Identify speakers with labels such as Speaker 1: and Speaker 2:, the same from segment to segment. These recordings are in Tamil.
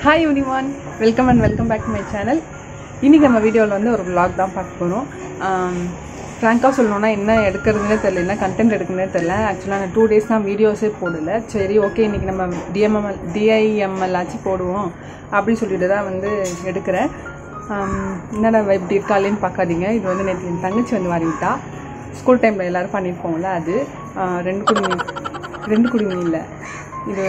Speaker 1: Hi everyone welcome and welcome back to my channel இன்றைக்கி நம்ம வீடியோவில் வந்து ஒரு vlog தான் பார்க்க போகிறோம் ஃப்ராங்காக சொல்லணும்னா என்ன எடுக்கிறதுனே தெரில என்ன கண்டென்ட் எடுக்கிறதுனே தெரில ஆக்சுவலாக நான் டூ டேஸ் தான் வீடியோஸே போடல சரி ஓகே இன்றைக்கி நம்ம டிஎம்எம்எல் டிஐஎம்எல் ஆச்சு போடுவோம் அப்படின்னு சொல்லிட்டு தான் வந்து எடுக்கிறேன் ஆம், என்னடா இவ இப்படி இருக்காளேன்னு பார்க்காதீங்க இது வந்து நேற்று என் தங்கச்சி வந்து வாரிவிட்டா ஸ்கூல் டைமில் எல்லோரும் பண்ணியிருப்போம்ல அது ஆ, ரெண்டு குடுமி ரெண்டு குடுமி இல்லை இது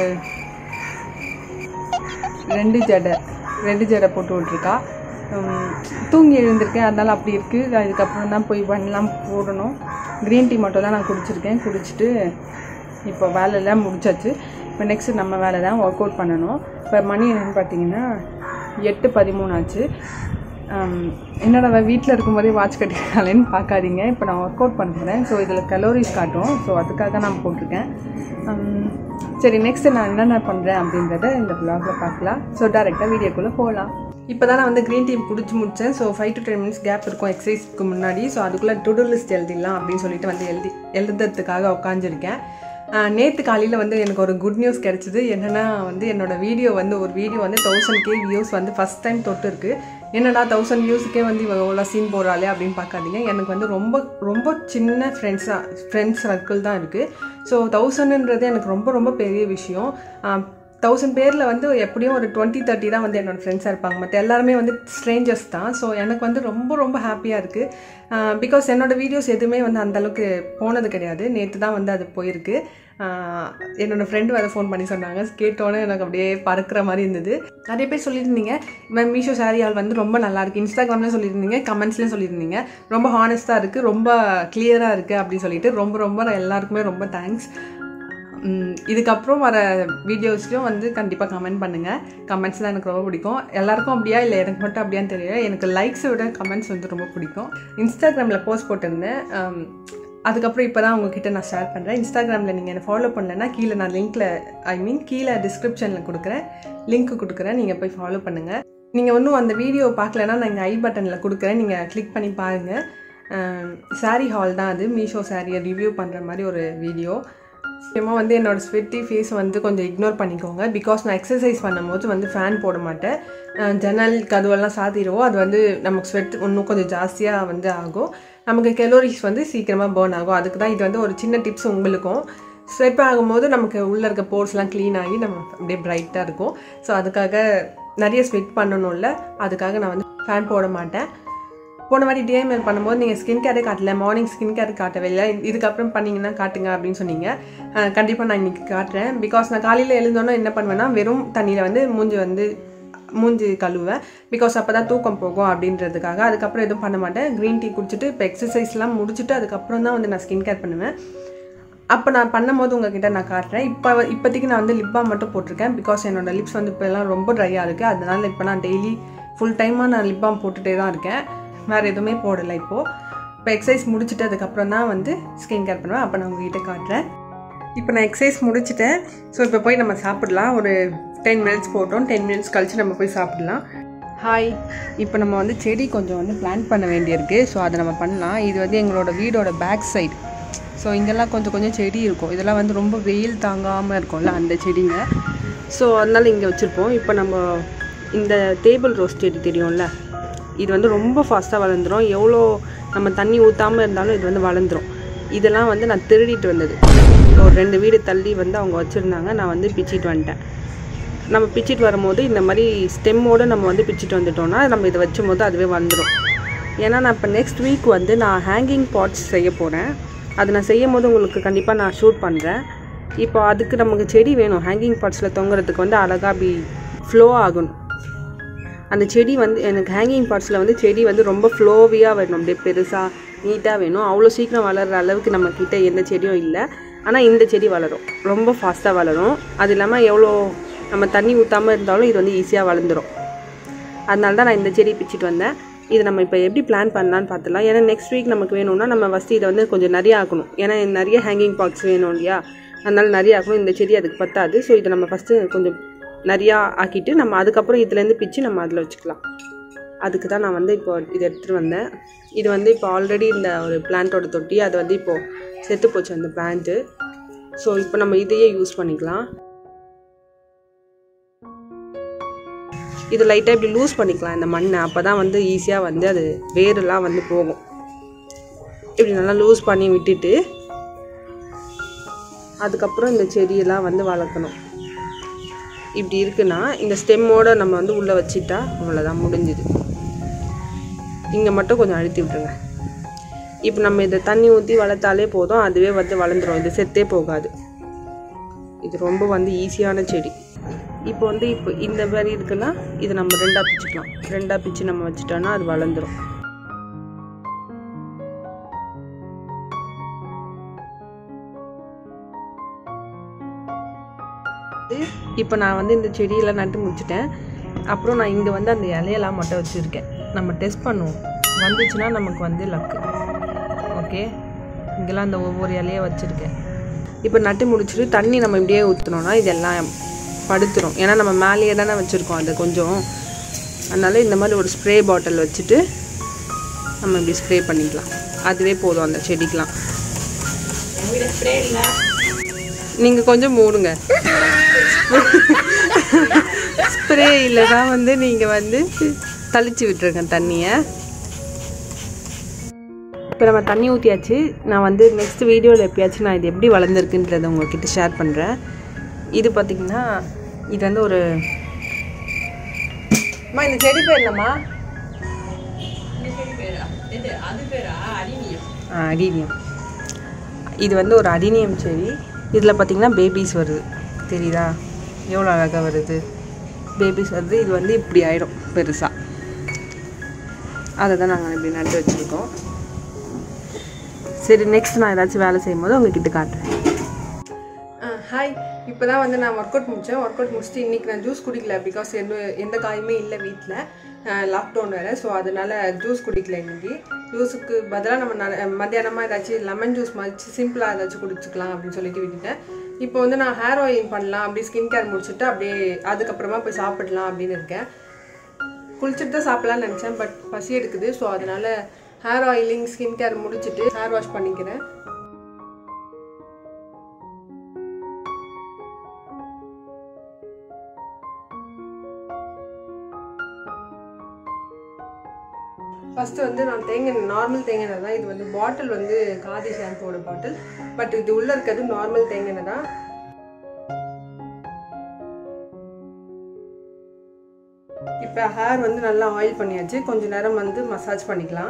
Speaker 1: ரெண்டு ஜடை ரெண்டு ஜடை போட்டு விட்ருக்கா உம், தூங்கி எழுந்திருக்கேன் அதனால அப்படி இருக்குது நான் இதுக்கப்புறம் தான் போய் பண்ணலாம் போடணும் க்ரீன் டீ மட்டும் தான் நான் குடிச்சிருக்கேன் குடிச்சிட்டு இப்போ வேலையெல்லாம் முடிச்சாச்சு இப்போ நெக்ஸ்ட் நம்ம வேலை தான் ஒர்க் அவுட் பண்ணணும் இப்போ மணி என்னென்னு பார்த்தீங்கன்னா எட்டு பதிமூணு ஆச்சு ஆம், என்னடா வீட்டில் இருக்கும்போதே வாட்ச் கட்டிருக்காளேன்னு பார்க்காதீங்க இப்போ நான் ஒர்க் அவுட் பண்ணுறேன் ஸோ இதில் கலோரிஸ் காட்டும் ஸோ அதுக்காக நான் போட்டிருக்கேன் ஆம், சரி நெக்ஸ்ட் நான் என்னென்ன பண்ணுறேன் அப்படின்றத இந்த vlogல பார்க்கலாம் ஸோ டேரெக்டாக வீடியோக்குள்ளே போகலாம் இப்போ தான் நான் வந்து க்ரீன் டீ குடிச்சு முடித்தேன் so five to ten minutes gap இருக்கும் எக்ஸசைஸ்க்கு முன்னாடி ஸோ அதுக்குள்ளே டு லிஸ்ட் எழுதிடலாம் அப்படின்னு சொல்லிட்டு வந்து எழுதி எழுதுறதுக்காக உட்காந்துருக்கேன் நேற்று காலையில் வந்து எனக்கு ஒரு குட் நியூஸ் கிடச்சிது என்னென்னா வந்து என்னோட வீடியோ வந்து ஒரு வீடியோ வந்து தௌசண்ட் கே வியூஸ் வந்து ஃபஸ்ட் டைம் தொட்டு இருக்கு என்னடா தௌசண்ட் வியூஸுக்கே வந்து இவ எவ்வளோ சீன் போடுறாளே அப்படின்னு பார்க்காதீங்க எனக்கு வந்து ரொம்ப ரொம்ப சின்ன ஃப்ரெண்ட்ஸாக ஃப்ரெண்ட்ஸ் சர்க்கிள் தான் இருக்குது ஸோ தௌசண்ட்ன்றது எனக்கு ரொம்ப ரொம்ப பெரிய விஷயம் தௌசண்ட் பேரில் வந்து எப்படியும் ஒரு டுவெண்ட்டி தேர்ட்டி தான் வந்து என்னோடய ஃப்ரெண்ட்ஸாக இருப்பாங்க மற்ற எல்லாருமே வந்து ஸ்ட்ரேஞ்சர்ஸ் தான் ஸோ எனக்கு வந்து ரொம்ப ரொம்ப ஹாப்பியாக இருக்குது பிகாஸ் என்னோடய வீடியோஸ் எதுவுமே வந்து அந்தளவுக்கு போனது கிடையாது நேற்று தான் வந்து அது போயிருக்கு ஆஹ் என்னோட ஃப்ரெண்டு வேறு ஃபோன் பண்ணி சொன்னாங்க கேட்டோன்னே எனக்கு அப்படியே பறக்கிற மாதிரி இருந்தது நிறைய பேர் சொல்லியிருந்தீங்க மேம் மீஷோ சாரி ஆள் வந்து ரொம்ப நல்லா இருக்கு இன்ஸ்டாகிராம்லேயும் சொல்லியிருந்தீங்க கமெண்ட்ஸ்லேயும் சொல்லியிருந்தீங்க ரொம்ப ஹானஸ்ட்டாக இருக்குது ரொம்ப கிளியராக இருக்குது அப்படின்னு சொல்லிட்டு ரொம்ப ரொம்ப நான் எல்லாருக்குமே ரொம்ப தேங்க்ஸ் ம், இதுக்கப்புறம் வர வீடியோஸ்லையும் வந்து கண்டிப்பாக கமெண்ட் பண்ணுங்கள் கமெண்ட்ஸ் தான் எனக்கு ரொம்ப பிடிக்கும் எல்லாருக்கும் அப்படியா இல்லை எனக்கு மட்டும் அப்படியான்னு தெரியல எனக்கு லைக்ஸை விட கமெண்ட்ஸ் வந்து ரொம்ப பிடிக்கும் இன்ஸ்டாகிராமில் போஸ்ட் போட்டிருந்தேன் ஆம், அதுக்கப்புறம் இப்போ தான் உங்ககிட்ட நான் ஷேர் பண்ணுறேன் இன்ஸ்டாகிராமில் நீங்கள் என்னை ஃபாலோ பண்ணலைன்னா கீழே நான் லிங்க்கில் ஐ மீன் கீழே டிஸ்கிரிப்ஷனில் கொடுக்குறேன் லிங்க் கொடுக்குறேன் நீங்கள் போய் ஃபாலோ பண்ணுங்கள் நீங்கள் இன்னும் அந்த வீடியோ பார்க்கலன்னா நான் இங்கே ஐ பட்டனில் கொடுக்குறேன் நீங்கள் கிளிக் பண்ணி பாருங்கள் சாரீ ஹால் தான் அது மீஷோ சாரியை ரிவ்யூ பண்ணுற மாதிரி ஒரு வீடியோ முக்கியமாக வந்து என்னோட ஸ்வெட்டி ஃபேஸ் வந்து கொஞ்சம் இக்னோர் பண்ணிக்கோங்க பிகாஸ் நான் எக்ஸசைஸ் பண்ணும்போது வந்து ஃபேன் போட மாட்டேன் அஹ் ஜன்னல் கதவெல்லாம் சாத்திடுவோம் அது வந்து நமக்கு ஸ்வெட் இன்னும் கொஞ்சம் ஜாஸ்தியாக வந்து ஆகும் நமக்கு கெலோரிஸ் வந்து சீக்கிரமாக பேர்ன் ஆகும் அதுக்கு தான் இது வந்து ஒரு சின்ன டிப்ஸ் உங்களுக்கும் ஸ்வெட் ஆகும்போது நமக்கு உள்ளே இருக்க போர்ஸ்லாம் க்ளீன் ஆகி நம்ம அப்படியே பிரைட்டாக இருக்கும் ஸோ அதுக்காக நிறைய ஸ்வெட் பண்ணணும்ல அதுக்காக நான் வந்து ஃபேன் போட மாட்டேன் போன வாட்டி டிஎம்எல் பண்ணும்போது நீங்கள் ஸ்கின் கேரே காட்டல மார்னிங் ஸ்கின் கேர் காட்டவே இல்லை இதுக்கப்புறம் பண்ணீங்கன்னா காட்டுங்க அப்படின்னு சொன்னீங்க கண்டிப்பாக நான் இன்னைக்கு காட்டுறேன் பிகாஸ் நான் காலையில் எழுந்தோன்னே என்ன பண்ணுவேன்னா வெறும் தண்ணியில் வந்து மூஞ்சி வந்து மூஞ்சி கழுவேன் பிகாஸ் அப்போ தான் தூக்கம் போகும் அப்படின்றதுக்காக அதுக்கப்புறம் எதுவும் பண்ண மாட்டேன் க்ரீன் டீ குடிச்சிட்டு இப்போ எக்ஸசைஸ்லாம் முடிச்சுட்டு அதுக்கப்புறம் தான் வந்து நான் ஸ்கின் கேர் பண்ணுவேன் அப்போ நான் பண்ணும்போது உங்ககிட்ட நான் காட்டுறேன் இப்போ இப்போதைக்கு நான் வந்து லிப் பாம் மட்டும் போட்டிருக்கேன் பிகாஸ் என்னோட லிப்ஸ் வந்து இப்போ எல்லாம் ரொம்ப ட்ரையாக இருக்குது அதனால இப்போ நான் டெய்லி ஃபுல் டைமாக நான் லிப் பாம் போட்டுகிட்டே தான் இருக்கேன் வேறு எதுவுமே போடலை இப்போது இப்போ எக்ஸசைஸ் முடிச்சுட்டு அதுக்கப்புறம் தான் வந்து ஸ்கின் கேர் பண்ணுவேன் அப்போ நான் உங்ககிட்ட காட்டுறேன் இப்போ நான் எக்ஸசைஸ் முடிச்சிட்டேன் ஸோ இப்போ போய் நம்ம சாப்பிடலாம் ஒரு டென் மினிட்ஸ் போட்டோம் டென் மினிட்ஸ் கழிச்சு நம்ம போய் சாப்பிடலாம் ஹாய் இப்போ நம்ம வந்து செடி கொஞ்சம் வந்து பிளான்ட் பண்ண வேண்டியிருக்கு ஸோ அதை நம்ம பண்ணலாம் இது வந்து எங்களோட வீடோட பேக் சைடு ஸோ இங்கெல்லாம் கொஞ்சம் கொஞ்சம் செடி இருக்கும் இதெல்லாம் வந்து ரொம்ப வெயில் தாங்காமல் இருக்கும்ல அந்த செடிங்க ஸோ அதனால இங்கே வச்சுருப்போம் இப்போ நம்ம இந்த டேபிள் ரோஸ் செடி தெரியும்ல இது வந்து ரொம்ப ஃபாஸ்ட்டாக வளர்ந்துரும் எவ்வளோ நம்ம தண்ணி ஊற்றாமல் இருந்தாலும் இது வந்து வளர்ந்துரும் இதெல்லாம் வந்து நான் திருடிட்டு வந்தது ஒரு ரெண்டு வீடு தள்ளி வந்து அவங்க வச்சுருந்தாங்க நான் வந்து பிச்சிட்டு வந்துட்டேன் நம்ம பிச்சிட்டு வரும்போது இந்த மாதிரி ஸ்டெம்மோடு நம்ம வந்து பிச்சிட்டு வந்துட்டோம்னா நம்ம இதை வச்சும் போது அதுவே வந்துடும் ஏன்னா நான் இப்போ நெக்ஸ்ட் வீக் வந்து நான் ஹேங்கிங் பாட்ஸ் செய்ய போகிறேன் அது நான் செய்யும் போது உங்களுக்கு கண்டிப்பாக நான் ஷூட் பண்ணுறேன் இப்போ அதுக்கு நமக்கு செடி வேணும் ஹேங்கிங் பாட்ஸில் தொங்குறதுக்கு வந்து அழகாக அப்படி ஃப்ளோ ஆகணும் அந்த செடி வந்து எனக்கு ஹேங்கிங் பார்ட்ஸில் வந்து செடி வந்து ரொம்ப ஃப்ளோவியாக வேணும் அப்படியே பெருசாக நீட்டாக வேணும் அவ்வளோ சீக்கிரம் வளர்கிற அளவுக்கு நம்ம கிட்ட எந்த செடியும் இல்லை ஆனால் இந்த செடி வளரும் ரொம்ப ஃபாஸ்ட்டாக வளரும் அது இல்லாமல் எவ்வளோ நம்ம தண்ணி ஊற்றாமல் இருந்தாலும் இது வந்து ஈஸியாக வளர்ந்துரும் அதனால தான் நான் இந்த செடி பிச்சுட்டு வந்தேன் இது நம்ம இப்போ எப்படி பிளான் பண்ணலான்னு பார்த்துலாம் ஏன்னா நெக்ஸ்ட் வீக் நமக்கு வேணும்னா நம்ம ஃபஸ்ட்டு இதை வந்து கொஞ்சம் நிறைய ஆக்கணும் ஏன்னா நிறைய ஹேங்கிங் பாக்ஸ் வேணும் இல்லையா அதனால நிறைய ஆக்கணும் இந்த செடி அதுக்கு பத்தாது ஸோ இதை நம்ம ஃபஸ்ட்டு கொஞ்சம் நிறையா ஆக்கிட்டு நம்ம அதுக்கப்புறம் இதுலேருந்து பிச்சு நம்ம அதில் வச்சுக்கலாம் அதுக்கு தான் நான் வந்து இப்போ இதை எடுத்துகிட்டு வந்தேன் இது வந்து இப்போ ஆல்ரெடி இந்த ஒரு பிளான்ட்டோட தொட்டி அது வந்து இப்போது செத்து போச்சு அந்த பிளான்ட்டு ஸோ இப்போ நம்ம இதையே யூஸ் பண்ணிக்கலாம் இது லைட்டாக இப்படி லூஸ் பண்ணிக்கலாம் இந்த மண்ணை அப்போ தான் வந்து ஈஸியாக வந்து அது வேரெல்லாம் வந்து போகும் இப்படி நல்லா லூஸ் பண்ணி விட்டுட்டு அதுக்கப்புறம் இந்த செடியெல்லாம் வந்து வளர்க்கணும் இப்படி இருக்குன்னா இந்த ஸ்டெம்மோட நம்ம வந்து உள்ளே வச்சிட்டா அவ்வளோதான் முடிஞ்சுது இங்கே மட்டும் கொஞ்சம் அழுத்தி விட்டுருங்க இப்போ நம்ம இதை தண்ணி ஊற்றி வளர்த்தாலே போதும் அதுவே வந்து வளர்ந்துரும் இது செத்தே போகாது இது ரொம்ப வந்து ஈஸியான செடி இப்போ வந்து இப்போ இந்த மாதிரி இருக்குன்னா இது நம்ம ரெண்டாக பிச்சுக்கலாம் ரெண்டாக பிச்சு நம்ம வச்சுட்டோன்னா அது வளர்ந்துரும் இப்போ நான் வந்து இந்த செடியெல்லாம் நட்டு முடிச்சிட்டேன் அப்புறம் நான் இங்கே வந்து அந்த இலையெல்லாம் மட்டும் வச்சுருக்கேன் நம்ம டெஸ்ட் பண்ணுவோம் வந்துச்சுன்னா நமக்கு வந்து லக்கு ஓகே இங்கெல்லாம் அந்த ஒவ்வொரு இலையை வச்சுருக்கேன் இப்போ நட்டு முடிச்சுட்டு தண்ணி நம்ம இப்படியே ஊற்றினோன்னா இதெல்லாம் படுத்துரும் ஏன்னா நம்ம மேலேயே தானே வச்சுருக்கோம் அது கொஞ்சம் அதனால இந்த மாதிரி ஒரு ஸ்ப்ரே பாட்டில் வச்சுட்டு நம்ம இப்படி ஸ்ப்ரே பண்ணிக்கலாம் அதுவே போதும் அந்த செடிக்கெலாம் நீங்கள் கொஞ்சம் மூடுங்க ஸ்ப்ரே இல்லைனா வந்து நீங்கள் வந்து தளிச்சு விட்டுருங்க தண்ணியை இப்போ நம்ம தண்ணி ஊற்றியாச்சு நான் வந்து நெக்ஸ்ட் வீடியோவில் எப்பயாச்சும் நான் இது எப்படி வளர்ந்துருக்குன்றதை உங்கள்கிட்ட ஷேர் பண்ணுறேன் இது பார்த்திங்கன்னா இது வந்து ஒரு அம்மா இந்த செடி பேர் என்னம்மா ஆ அடினியம் இது வந்து ஒரு அடினியம் செடி இதில் பார்த்திங்கன்னா பேபிஸ் வருது தெரியுதா எவ்வளோ அழகாக வருது பேபிஸ் வருது இது வந்து இப்படி ஆயிடும் பெருசாக அதை தான் நாங்கள் இப்படி நட்டு வச்சுருக்கோம் சரி நெக்ஸ்ட் நான் ஏதாச்சும் வேலை செய்யும்போது உங்ககிட்ட காட்டுறேன் ஹாய் இப்போ தான் வந்து நான் ஒர்க் அவுட் முடித்தேன் ஒர்க் அவுட் முடிச்சுட்டு இன்றைக்கி நான் ஜூஸ் குடிக்கல பிகாஸ் எந்த எந்த காயுமே இல்லை வீட்டில் லாக்டவுன் வேறு ஸோ அதனால் ஜூஸ் குடிக்கல இன்னைக்கு ஜூஸுக்கு பதிலாக நம்ம ந மத்தியானமாக ஏதாச்சும் லெமன் ஜூஸ் மாதிரி சிம்பிளாக ஏதாச்சும் குடிச்சிக்கலாம் அப்படின்னு சொல்லிட்டு விட்டுட்டேன் இப்போ வந்து நான் ஹேர் ஆயில் பண்ணலாம் அப்படியே ஸ்கின் கேர் முடிச்சுட்டு அப்படியே அதுக்கப்புறமா போய் சாப்பிடலாம் அப்படின்னு இருக்கேன் குளிச்சுட்டு தான் சாப்பிடலாம்னு நினச்சேன் பட் பசி எடுக்குது ஸோ அதனால் ஹேர் ஆயிலிங் ஸ்கின் கேர் முடிச்சுட்டு ஹேர் வாஷ் பண்ணிக்கிறேன் ஃபஸ்ட்டு வந்து நான் தேங்காய் நார்மல் தேங்காய் எண்ணெய் தான் இது வந்து பாட்டில் வந்து காதி ஷாம்புவோட பாட்டில் பட் இது உள்ளே இருக்கிறது நார்மல் தேங்காய் எண்ணெய் தான் இப்போ ஹேர் வந்து நல்லா ஆயில் பண்ணியாச்சு கொஞ்ச நேரம் வந்து மசாஜ் பண்ணிக்கலாம்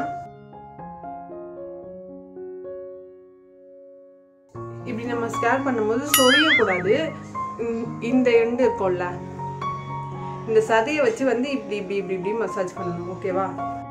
Speaker 1: இப்படி நம்ம ஸ்கேர் பண்ணும்போது சொரியக்கூடாது இந்த- இந்த எண்டு இருக்கும்ல இந்த சதையை வச்சு வந்து இப்படி இப்படி இப்படி இப்படி மசாஜ் பண்ணணும் ஓகேவா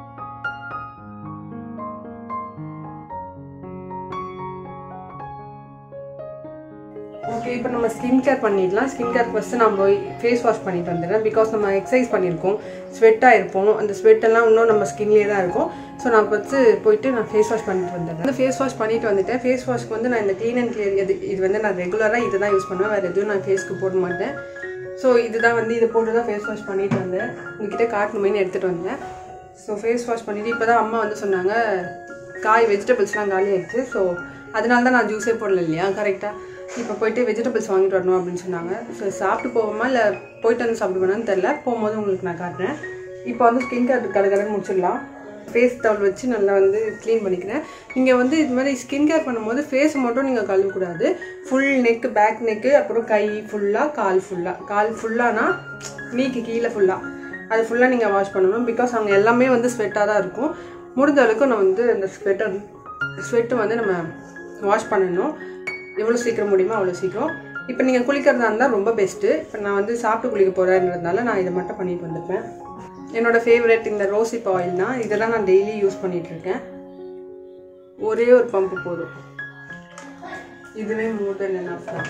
Speaker 1: ஓகே இப்போ நம்ம ஸ்கின் கேர் பண்ணிடலாம் ஸ்கின் கேர் ஃபஸ்ட்டு நம்ம ஃபேஸ் வாஷ் பண்ணிட்டு வந்துடுறேன் பிகாஸ் நம்ம எக்ஸசைஸ் பண்ணியிருக்கோம் ஸ்வெட்டாக இருப்போம் அந்த ஸ்வெட் எல்லாம் இன்னும் நம்ம ஸ்கின்லேயே தான் இருக்கும் ஸோ நான் ஃபஸ்ட்டு போயிட்டு நான் ஃபேஸ் வாஷ் பண்ணிட்டு வந்துடுறேன் வந்து ஃபேஸ் வாஷ் பண்ணிட்டு வந்துட்டேன் ஃபேஸ் வாஷ்க்கு வந்து நான் இந்த க்ளீன் அண்ட் கிளியர் இது இது வந்து நான் ரெகுலராக இதை தான் யூஸ் பண்ணுவேன் வேறு எதுவும் நான் ஃபேஸ்க்கு போட மாட்டேன் ஸோ இதுதான் வந்து இதை போட்டு தான் ஃபேஸ் வாஷ் பண்ணிட்டு வந்தேன் உங்ககிட்ட காட்டணுமேனு எடுத்துகிட்டு வந்தேன் ஸோ ஃபேஸ் வாஷ் பண்ணிவிட்டு இப்போ தான் அம்மா வந்து சொன்னாங்க காய் வெஜிடபிள்ஸ்லாம் காலி ஆயிடுச்சு ஸோ அதனால தான் நான் ஜூஸே போடல இல்லையா கரெக்டாக இப்போ போயிட்டு வெஜிடபிள்ஸ் வாங்கிட்டு வரணும் அப்படின்னு சொன்னாங்க ஸோ சாப்பிட்டு போவோமா இல்லை போயிட்டு வந்து சாப்பிடுவேனான்னு தெரில போகும்போது உங்களுக்கு நான் காட்டுறேன் இப்போ வந்து ஸ்கின் கேர் கடற்கரை முடிச்சிடலாம் ஃபேஸ் டவல் வச்சு நல்லா வந்து க்ளீன் பண்ணிக்கிறேன் நீங்கள் வந்து இது மாதிரி ஸ்கின் கேர் பண்ணும்போது ஃபேஸ் மட்டும் நீங்கள் கழுவக்கூடாது ஃபுல் நெக்கு பேக் நெக்கு அப்புறம் கை ஃபுல்லாக கால் ஃபுல்லாக கால் ஃபுல்லானா நீக்கு கீழே ஃபுல்லாக அது ஃபுல்லாக நீங்கள் வாஷ் பண்ணணும் பிகாஸ் அவங்க எல்லாமே வந்து ஸ்வெட்டாக தான் இருக்கும் முடிஞ்ச அளவுக்கு நான் வந்து அந்த ஸ்வெட்டர் ஸ்வெட்டு வந்து நம்ம வாஷ் பண்ணணும் எவ்வளோ சீக்கிரம் முடியுமோ அவ்வளோ சீக்கிரம் இப்போ நீங்கள் குளிக்கிறதா இருந்தால் ரொம்ப பெஸ்ட்டு இப்போ நான் வந்து சாப்பிட்டு குளிக்க போகிறேன்றதுனால நான் இதை மட்டும் பண்ணிட்டு வந்திருப்பேன் என்னோட ஃபேவரட் இந்த ரோசிப் ஆயில் தான் இதெல்லாம் நான் டெய்லி யூஸ் பண்ணிட்டு இருக்கேன் ஒரே ஒரு பம்பு போதும் இதுவே மோர் தென் என்ன தான்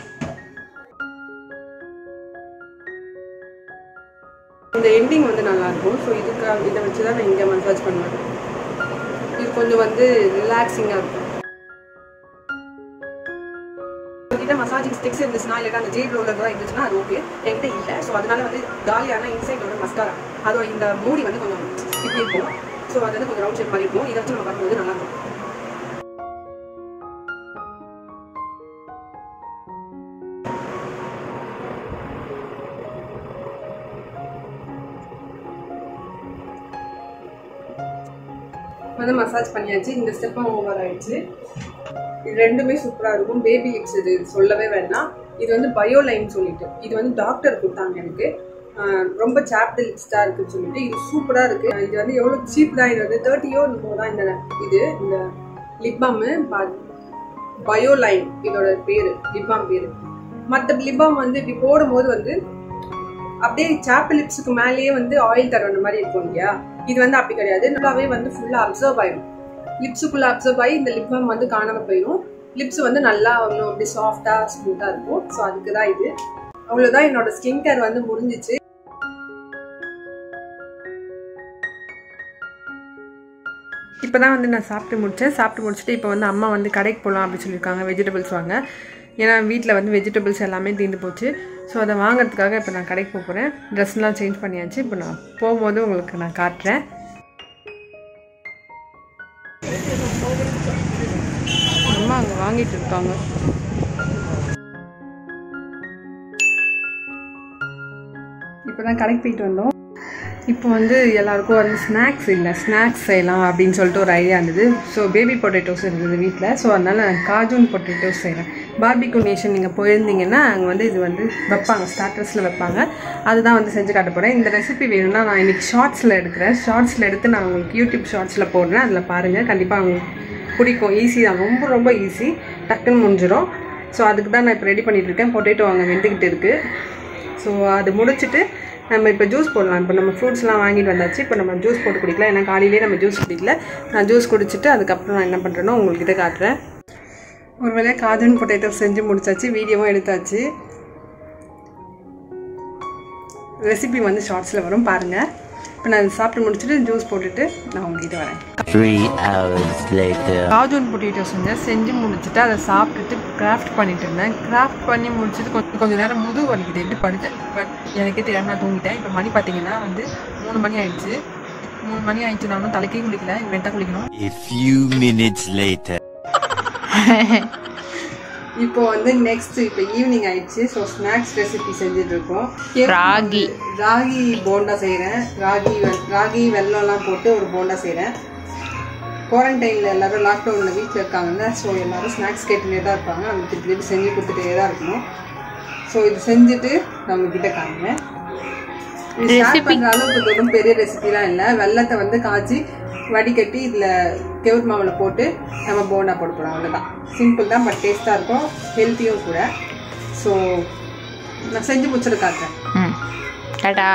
Speaker 1: இந்த எண்டிங் வந்து நல்லா இருக்கும் ஸோ இதுக்காக இதை வச்சு தான் நான் இங்கே மசாஜ் பண்ணுவேன் இது கொஞ்சம் வந்து ரிலாக்ஸிங்காக இருக்கும் உங்ககிட்ட மசாஜிங் ஸ்டிக்ஸ் இருந்துச்சுன்னா இல்லை அந்த ஜெயில் ரோலர் தான் இருந்துச்சுன்னா அது ஓகே என்கிட்ட இல்லை ஸோ அதனால வந்து காலியான இன்சைடோட மஸ்காரா அதோட இந்த மூடி வந்து கொஞ்சம் இப்படி இருக்கும் ஸோ அது வந்து கொஞ்சம் ரவுண்ட் ஷேப் மாதிரி இருக்கும் இதை வச்சு நம்ம பண்ணும்போது நல்லா இருக்கும் வந்து மசாஜ் பண்ணியாச்சு இந்த ஸ்டெப்பும் ஓவர் ஆயிடுச்சு இது ரெண்டுமே சூப்பராக இருக்கும் பேபி லிப்ஸ் இது சொல்லவே வேண்டாம் இது வந்து பயோ லைன் சொல்லிட்டு இது வந்து டாக்டர் கொடுத்தாங்க எனக்கு ஆஹ் ரொம்ப சாப்டு லிப்ஸ்டாக இருக்குன்னு சொல்லிட்டு இது சூப்பராக இருக்கு இது வந்து எவ்வளோ சீப் தான் இது வந்து தேர்ட்டியோ என்னமோ தான் இந்த இது இந்த லிப் பாமு பயோ லைன் இதோட பேரு லிப் பாம் பேரு மற்ற லிப் பாம் வந்து இப்படி போடும்போது வந்து அப்படியே சாப்பு லிப்ஸுக்கு மேலேயே வந்து ஆயில் தரவன மாதிரி இருக்கும் இல்லையா இது வந்து அப்படி கிடையாது நல்லாவே வந்து ஃபுல்லாக அப்சர்வ் ஆயிடும் லிப்ஸுக்குள்ள அப்சர்வ் ஆகி இந்த லிப் பாம் வந்து காணாம போயிடும் லிப்ஸ் வந்து நல்லா இன்னும் அப்படி சாஃப்டா ஸ்மூத்தா இருக்கும் ஸோ அதுக்கு தான் இது அவ்வளோதான் என்னோட ஸ்கின் கேர் வந்து முடிஞ்சிச்சு இப்போ தான் வந்து நான் சாப்பிட்டு முடித்தேன் சாப்பிட்டு முடிச்சுட்டு இப்போ வந்து அம்மா வந்து கடைக்கு போகலாம் அப்படின்னு சொல்லியிருக்காங்க வெஜிடபிள்ஸ் வாங்க ஏன்னா வீட்டில் வந்து வெஜிடபிள்ஸ் எல்லாமே தீர்ந்து போச்சு ஸோ அதை வாங்குறதுக்காக இப்போ நான் கடைக்கு போக போகிறேன் ட்ரெஸ்லாம் சேஞ்ச் பண்ணியாச்சு இப்போ நான் போகும்போது உங்களுக்கு நான் காட்டுறேன் அம்மா அங்கே வாங்கிட்டு இருக்காங்க இப்போ தான் கடைக்கு போயிட்டு வந்தோம் இப்போ வந்து எல்லாருக்கும் வந்து ஸ்நாக்ஸ் இல்லை ஸ்நாக்ஸ் செய்யலாம் அப்படின்னு சொல்லிட்டு ஒரு ஐடியா இருந்தது ஸோ பேபி பொட்டேட்டோஸ் இருந்தது வீட்டில் ஸோ அதனால் நான் காஜூன் பொட்டேட்டோஸ் செய்கிறேன் பார்பிக்யூ நேஷன் நீங்கள் போயிருந்தீங்கன்னா அங்கே வந்து இது வந்து வைப்பாங்க ஸ்டார்டர்ஸில் வைப்பாங்க அதுதான் வந்து செஞ்சு காட்ட போகிறேன் இந்த ரெசிபி வேணும்னா நான் இன்றைக்கி ஷார்ட்ஸில் எடுக்கிறேன் ஷார்ட்ஸில் எடுத்து நான் உங்களுக்கு யூடியூப் ஷார்ட்ஸில் போடுறேன் அதில் பாருங்கள் கண்டிப்பாக உங்களுக்கு பிடிக்கும் ஈஸி தான் ரொம்ப ரொம்ப ஈஸி டக்குன்னு முடிஞ்சிடும் ஸோ அதுக்கு தான் நான் இப்போ ரெடி பண்ணிட்டு இருக்கேன் பொட்டேட்டோ அங்கே வெந்துக்கிட்டு இருக்குது ஸோ அது முடிச்சுட்டு நம்ம இப்போ ஜூஸ் போடலாம் இப்போ நம்ம ஃப்ரூட்ஸ்லாம் வாங்கிட்டு வந்தாச்சு இப்போ நம்ம ஜூஸ் போட்டு குடிக்கலாம் ஏன்னா காலையிலேயே நம்ம ஜூஸ் குடிக்கல நான் ஜூஸ் குடிச்சிட்டு அதுக்கப்புறம் நான் என்ன பண்ணுறேனோ உங்களுக்கு இதை காட்டுறேன் ஒரு வேளையாக காஜன் பொட்டேட்டோ செஞ்சு முடிச்சாச்சு வீடியோவும் எடுத்தாச்சு ரெசிபி வந்து ஷார்ட்ஸில் வரும் பாருங்கள் இப்போ நான் சாப்பிட்டு முடிச்சுட்டு ஜூஸ் போட்டுட்டு நான் உங்ககிட்ட வரேன்
Speaker 2: Three hours later.
Speaker 1: Cajun potato செஞ்சேன் செஞ்சு முடிச்சுட்டு அதை சாப்பிட்டுட்டு கிராஃப்ட் பண்ணிட்டு இருந்தேன் கிராஃப்ட் பண்ணி முடிச்சுட்டு கொஞ்சம் கொஞ்சம் நேரம் முதுகு வலிக்குது எப்படி படுத்தேன் பட் எனக்கே தெரியாம நான் தூங்கிட்டேன் இப்போ மணி பார்த்தீங்கன்னா வந்து மூணு மணி ஆயிடுச்சு மூணு மணி ஆயிடுச்சு நானும் தலைக்கே குளிக்கல இனிமேல் தான் குளிக்கணும்
Speaker 2: A few minutes later.
Speaker 1: இப்போ வந்து நெக்ஸ்ட் இப்போ ஈவினிங் ஆயிடுச்சு ஸோ ஸ்நாக்ஸ் ரெசிபி செஞ்சுட்டு இருக்கோம்
Speaker 3: ராகி.
Speaker 1: ராகி போண்டா செய்கிறேன் ராகி வெ- ராகி வெல்லம்லாம் போட்டு ஒரு போண்டா செய்கிறேன் குவாரண்டைனில் எல்லாரும் லாக்டவுனில் வீட்டில் இருக்காங்கல்ல ஸோ எல்லாரும் ஸ்நாக்ஸ் கேட்டுட்டே தான் இருப்பாங்க நம்ம திருப்பி திருப்பி செஞ்சு கொடுத்துட்டே தான் இருக்கணும் ஸோ இது செஞ்சுட்டு நான் உங்ககிட்ட காமிக்கிறேன் இது ஷேர் பண்ணுற அளவுக்கு ஒன்றும் பெரிய ரெசிபிலாம் இல்லை வெள்ளத்தை வந்து காய்ச்சி வடிகட்டி இதில் கெவுட் மாவில் போட்டு நம்ம போண்டா போட போகிறோம் அவ்வளோதான் சிம்பிள் தான் பட் டேஸ்ட்டாக இருக்கும் ஹெல்த்தியும் கூட ஸோ நான் செஞ்சு முடிச்சுட்டு காட்டுறேன்
Speaker 3: ம் டாடா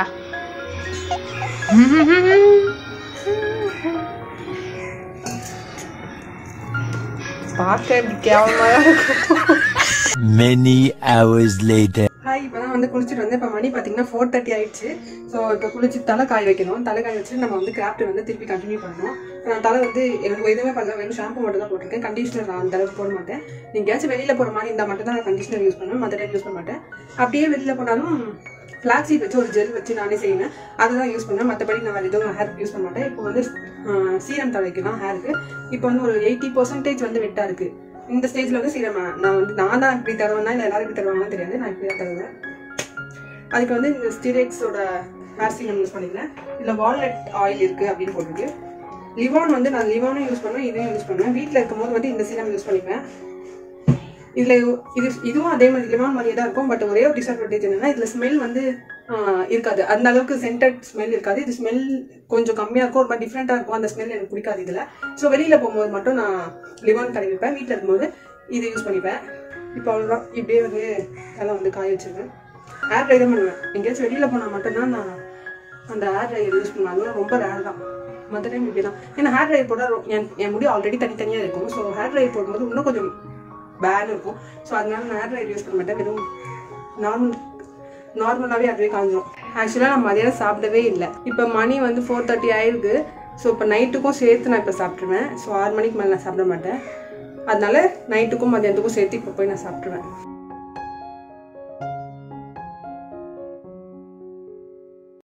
Speaker 1: பார்க்க இப்படி கேவலமாக இருக்கும்
Speaker 2: Many hours later.
Speaker 1: ஹாய் இப்போ தான் வந்து குளிச்சுட்டு வந்து இப்போ மணி பார்த்தீங்கன்னா ஃபோர் தேர்ட்டி ஆயிடுச்சு ஸோ இப்போ குளிச்சு தலை காய வைக்கணும் தலை காய வச்சுட்டு நம்ம வந்து கிராஃப்ட் வந்து திருப்பி கண்டினியூ பண்ணணும் நான் தலை வந்து எனக்கு எதுவுமே பண்ணல வெறும் ஷாம்பு மட்டும் தான் போட்டிருக்கேன் கண்டிஷனர் நான் அந்த அளவுக்கு போட மாட்டேன் எங்கேயாச்சும் வெளியில் போகிற மாதிரி இருந்தால் மட்டும் தான் நான் கண்டிஷனர் யூஸ் பண்ணுவேன் மற்ற டைம் யூஸ் பண்ண மாட்டேன் அப்படியே வெளியில் போனாலும் ஃப்ளாக்ஸீட் வச்சு ஒரு ஜெல் வச்சு நானே செய்வேன் அதை தான் யூஸ் பண்ணுவேன் மற்றபடி நான் வேறு எதுவும் ஹேர் யூஸ் பண்ண மாட்டேன் இப்போ வந்து சீரம் தழைக்கலாம் ஹேருக்கு இப்போ வந்து ஒரு எயிட்டி பர்சன்டேஜ் வந்து வெட்டாக இருக்குது இந்த ஸ்டேஜில் வந்து சீரம் நான் வந்து நான் தான் இப்படி தருவேன்னா இல்லை எல்லாரும் இப்படி தருவாங்கன்னு தெரியாது நான் இப்படி தான் தருவேன் அதுக்கு வந்து இந்த ஸ்டிரெக்ஸோட ஹேர் சீரம் யூஸ் பண்ணிக்கிறேன் இதில் வால்நட் ஆயில் இருக்குது அப்படின்னு போட்டிருக்கு லிவான் வந்து நான் லிவானும் யூஸ் பண்ணுவேன் இதையும் யூஸ் பண்ணுவேன் வீட்டில் இருக்கும்போது வந்து இந்த சீரம் யூஸ் பண்ணிப்பேன் இதில் இது இதுவும் அதே மாதிரி லிவான் மாதிரியே தான் இருக்கும் பட் ஒரே ஒரு டிஸ்அட்வான்டேஜ் என்னன்னா இதில் ஸ்மெல் வந்து ஆஹ், இருக்காது அந்த அளவுக்கு சென்டட் ஸ்மெல் இருக்காது இது ஸ்மெல் கொஞ்சம் கம்மியாக இருக்கும் ஒரு மாதிரி டிஃப்ரெண்ட்டாக இருக்கும் அந்த ஸ்மெல் எனக்கு பிடிக்காது இதில் ஸோ வெளியில் போகும்போது மட்டும் நான் லிவான் கழுவிப்பேன் வீட்டில் இருக்கும்போது இதை யூஸ் பண்ணிப்பேன் இப்போ அவ்வளோதான் இப்படியே வந்து தலை வந்து காய வச்சிருவேன் ஹேர் ட்ரை தான் பண்ணுவேன் எங்கேயாச்சும் வெளியில் போனால் மட்டும்தான் நான் அந்த ஹேர் ட்ரையர் யூஸ் பண்ணுவேன் அதுவும் ரொம்ப ரேர் தான் மற்ற டைம் இப்படி தான் ஏன்னா ஹேர் ட்ரையர் போட்டால் ரொ- என் என் முடி ஆல்ரெடி தனித்தனியாக இருக்கும் ஸோ ஹேர் ட்ரையர் போடும்போது இன்னும் கொஞ்சம் பேட் இருக்கும் ஸோ அதனால நான் ஹேர் ட்ரையர் யூஸ் பண்ண மாட்டேன் வெறும் நார்மல் நார்மலாகவே அதுவே காஞ்சிரும் ஆக்சுவலாக நான் மதியானம் சாப்பிடவே இல்லை இப்போ மணி வந்து ஃபோர் தேர்ட்டி ஆயிருக்கு ஸோ இப்போ நைட்டுக்கும் சேர்த்து நான் இப்போ சாப்பிட்ருவேன் ஸோ ஆறு மணிக்கு மேலே நான் சாப்பிட மாட்டேன் அதனால நைட்டுக்கும் மதியானத்துக்கும் சேர்த்து இப்போ போய் நான் சாப்பிட்ருவேன்